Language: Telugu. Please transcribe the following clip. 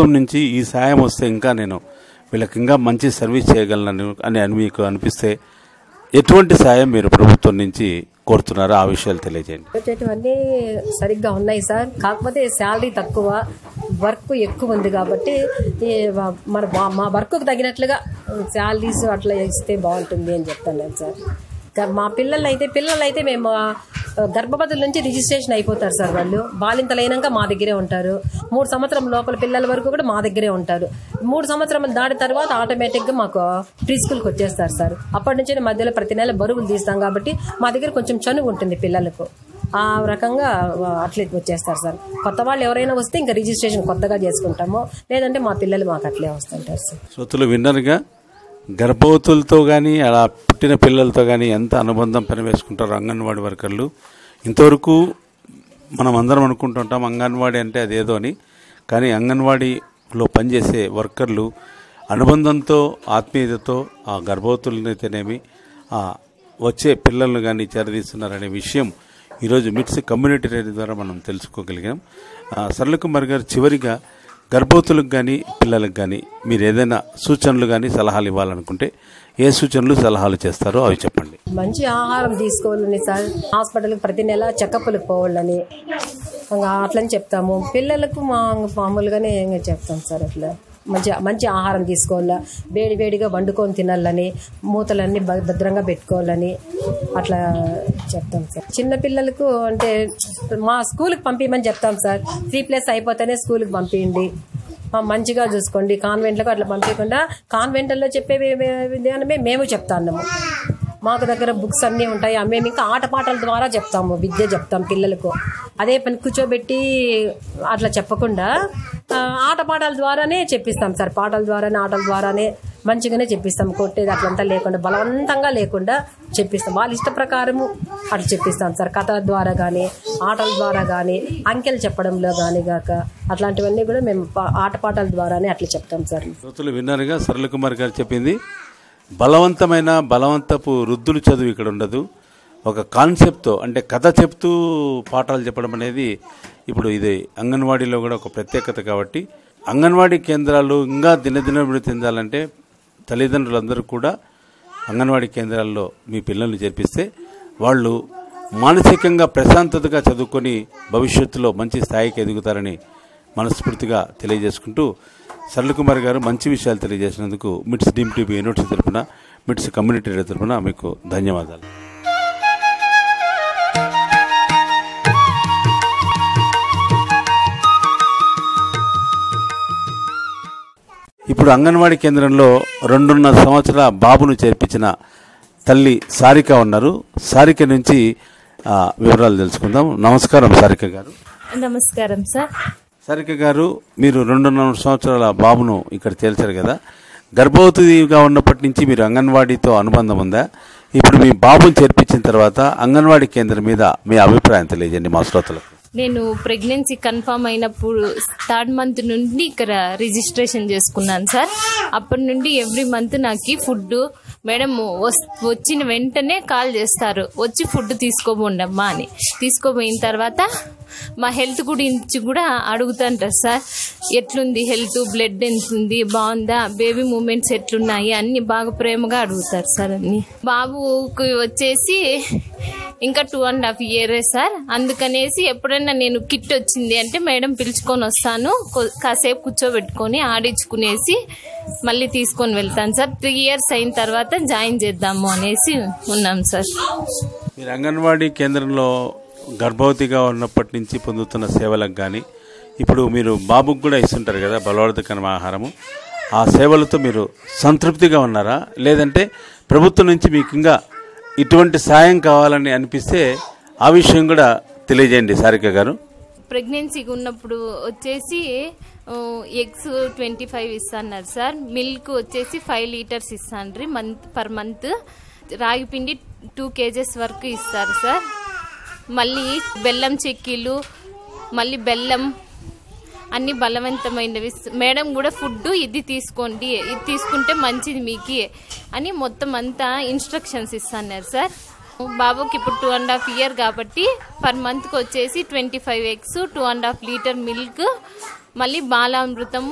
ప్రభుత్వం నుంచి ఈ సాయం వస్తే ఇంకా నేను వీళ్ళకి ఇంకా మంచి సర్వీస్ చేయగలను అని అని మీకు అనిపిస్తే ఎటువంటి సాయం మీరు ప్రభుత్వం నుంచి కోరుతున్నారో ఆ విషయాలు తెలియజేయండి వచ్చేటివన్నీ సరిగ్గా ఉన్నాయి సార్ కాకపోతే శాలరీ తక్కువ వర్క్ ఎక్కువ ఉంది కాబట్టి ఈ వ- మన మా- మా వర్క్కు తగినట్లుగా శాలరీస్ అట్లా ఇస్తే బాగుంటుంది అని చెప్తాను సార్ ఇంకా మా పిల్లలు అయితే పిల్లలు అయితే మేము ఆ, గర్భవతుల నుంచి రిజిస్ట్రేషన్ అయిపోతారు సార్ వాళ్ళు బాలింతలైనాక మా దగ్గరే ఉంటారు మూడు సంవత్సరం లోపల పిల్లల వరకు కూడా మా దగ్గరే ఉంటారు మూడు సంవత్సరం దాటిన తర్వాత ఆటోమేటిక్గా మాకు ప్రీ స్కూల్కి వచ్చేస్తారు సార్ అప్పటి నుంచి మధ్యలో ప్రతి నెల బరువులు తీస్తాం కాబట్టి మా దగ్గర కొంచెం చనువు ఉంటుంది పిల్లలకు ఆ రకంగా అట్లే వచ్చేస్తారు సార్ కొత్త వాళ్ళు ఎవరైనా వస్తే ఇంకా రిజిస్ట్రేషన్ కొత్తగా చేసుకుంటాము లేదంటే మా పిల్లలు మాకు అట్లే వస్తుంటారు సార్ శ్రోతలు విన్నరుగా గర్భవతులతో కానీ అలా పుట్టిన పిల్లలతో కానీ ఎంత అనుబంధం పనివేసుకుంటారు అంగన్వాడీ వర్కర్లు ఇంతవరకు మనం అందరం అనుకుంటుంటాం అంగన్వాడీ అంటే అదేదో అని కానీ అంగన్వాడీలో పనిచేసే వర్కర్లు అనుబంధంతో ఆత్మీయతతో ఆ గర్భవతులనైతేనేమి ఆ వచ్చే పిల్లలను కానీ చేరదీస్తున్నారనే విషయం ఈరోజు మిట్స్ కమ్యూనిటీ రేడియో ద్వారా మనం తెలుసుకోగలిగాం ఆ, సరళ కుమార్ గారు చివరిగా గర్భవతులకు కానీ పిల్లలకు కానీ మీరు ఏదైనా సూచనలు కానీ సలహాలు ఇవ్వాలనుకుంటే ఏ సూచనలు సలహాలు చేస్తారో అవి చెప్పండి మంచి ఆహారం తీసుకోవాలని సార్ హాస్పిటల్కి ప్రతి నెల చెకప్లకు పోవాలని ఇంకా అట్లని చెప్తాము పిల్లలకు మా మామూలుగానే ఇంకా చెప్తాం సార్ అట్లా మంచి మంచి ఆహారం తీసుకోవాలా వేడి వేడిగా వండుకొని తినాలని మూతలన్నీ బ- భద్రంగా పెట్టుకోవాలని అట్లా చెప్తాం సార్ చిన్న పిల్లలకు అంటే మా స్కూల్కి పంపించమని చెప్తాం సార్ త్రీ ప్లస్ అయిపోతేనే స్కూల్కి పంపించండి ఆ, మంచిగా చూసుకోండి కాన్వెంట్లకు అట్లా పంపించకుండా కాన్వెంట్లో చెప్పే వి- వి- విధానమే మేము చెప్తాము మాకు దగ్గర బుక్స్ అన్నీ ఉంటాయి ఆ మేము ఇంకా ఆటపాటల ద్వారా చెప్తాము విద్య చెప్తాం పిల్లలకు అదే పని కూర్చోబెట్టి అట్లా చెప్పకుండా ఆ, ఆటపాటల ద్వారానే చెప్పిస్తాం సార్ పాటల ద్వారానే ఆటల ద్వారానే మంచిగానే చెప్పిస్తాం కొట్టేది అట్లంతా లేకుండా బలవంతంగా లేకుండా చెప్పిస్తాం వాళ్ళ ఇష్ట ప్రకారము అట్లా చెప్పిస్తాం సార్ కథ ద్వారా కానీ ఆటల ద్వారా కానీ అంకెలు చెప్పడంలో కానీ గాక అట్లాంటివన్నీ కూడా మేము పా- ఆటపాటల ద్వారానే అట్లా చెప్తాం సార్ శ్రోతలు విన్నారుగా సరళ కుమార్ గారు చెప్పింది బలవంతమైన బలవంతపు రుద్దులు చదువు ఇక్కడ ఉండదు ఒక కాన్సెప్ట్తో అంటే కథ చెప్తూ పాఠాలు చెప్పడం అనేది ఇప్పుడు ఇది అంగన్వాడీలో కూడా ఒక ప్రత్యేకత కాబట్టి అంగన్వాడీ కేంద్రాలు ఇంకా దినదినాభివృద్ధి చెందాలంటే తల్లిదండ్రులందరూ కూడా అంగన్వాడీ కేంద్రాల్లో మీ పిల్లల్ని చేర్పిస్తే వాళ్ళు మానసికంగా ప్రశాంతతగా చదువుకొని భవిష్యత్తులో మంచి స్థాయికి ఎదుగుతారని మనస్ఫూర్తిగా తెలియజేసుకుంటూ సరళకుమార్ గారు మంచి విషయాలు తెలియజేసినందుకు మిట్స్ డీమ్ టీవీ యూనివర్సిటీ తరపున మిట్స్ కమ్యూనిటీ రేడియో తరపున మీకు ధన్యవాదాలు ఇప్పుడు అంగన్వాడీ కేంద్రంలో రెండున్నర సంవత్సరాల బాబును చేర్పించిన తల్లి సారిక ఉన్నారు సారిక నుంచి ఆ, వివరాలు తెలుసుకుందాం నమస్కారం సారిక గారు నమస్కారం సార్ సారిక గారు మీరు రెండున్నర సంవత్సరాల బాబును ఇక్కడ తేల్చారు కదా గర్భవతిగా ఉన్నప్పటి నుంచి మీరు అంగన్వాడీతో అనుబంధం ఉందా ఇప్పుడు మీ బాబుని చేర్పించిన తర్వాత అంగన్వాడీ కేంద్రం మీద మీ అభిప్రాయం తెలియజేయండి మా శ్రోతలకు నేను ప్రెగ్నెన్సీ కన్ఫర్మ్ అయినప్పుడు థర్డ్ మంత్ నుండి ఇక్కడ రిజిస్ట్రేషన్ చేసుకున్నాను సార్ అప్పటి నుండి ఎవ్రీ మంత్ నాకు ఫుడ్ మేడం వస్- వచ్చిన వెంటనే కాల్ చేస్తారు వచ్చి ఫుడ్ తీసుకోబోండమ్మా అని తీసుకోపోయిన తర్వాత మా హెల్త్ గురించి కూడా అడుగుతుంటారు సార్ ఎట్లుంది హెల్త్ బ్లడ్ ఎంత ఉంది బాగుందా బేబీ మూమెంట్స్ ఎట్లున్నాయి అన్ని బాగా ప్రేమగా అడుగుతారు సార్ అన్ని బాబుకి వచ్చేసి ఇంకా టూ అండ్ హాఫ్ ఇయరే సార్ అందుకనేసి ఎప్పుడైనా నేను కిట్ వచ్చింది అంటే మేడం పిలుచుకొని వస్తాను కొ- కాసేపు కూర్చోబెట్టుకొని ఆడించుకునేసి మళ్ళీ తీసుకొని వెళ్తాను సార్ త్రీ ఇయర్స్ అయిన తర్వాత జాయిన్ చేద్దాము అనేసి ఉన్నాం సార్ మీరు అంగన్వాడీ కేంద్రంలో గర్భవతిగా ఉన్నప్పటి నుంచి పొందుతున్న సేవలకు కానీ ఇప్పుడు మీరు బాబుకు కూడా ఇస్తుంటారు కదా బలవర్ధకమైన ఆహారము ఆ సేవలతో మీరు సంతృప్తిగా ఉన్నారా లేదంటే ప్రభుత్వం నుంచి మీకు ఇంకా ఇటువంటి సాయం కావాలని అనిపిస్తే ఆ విషయం కూడా తెలియజేయండి సారిక గారు ప్రెగ్నెన్సీగా ఉన్నప్పుడు వచ్చేసి ఎగ్స్ ట్వంటీ ఫైవ్ ఇస్తున్నారు సార్ మిల్క్ వచ్చేసి ఫైవ్ లీటర్స్ ఇస్తాండ్రి మంత్ పర్ మంత్ రాగి పిండి టూ కేజెస్ వరకు ఇస్తారు సార్ మళ్ళీ బెల్లం చెక్కీలు మళ్ళీ బెల్లం అన్ని బలవంతమైనవి మేడం కూడా ఫుడ్ ఇది తీసుకోండి ఇది తీసుకుంటే మంచిది మీకు అని మొత్తం అంతా ఇన్స్ట్రక్షన్స్ ఇస్తున్నారు సార్ బాబుకి ఇప్పుడు టూ అండ్ హాఫ్ ఇయర్ కాబట్టి పర్ మంత్కి వచ్చేసి twenty five eggs two and half litre milk మళ్ళీ బాలామృతము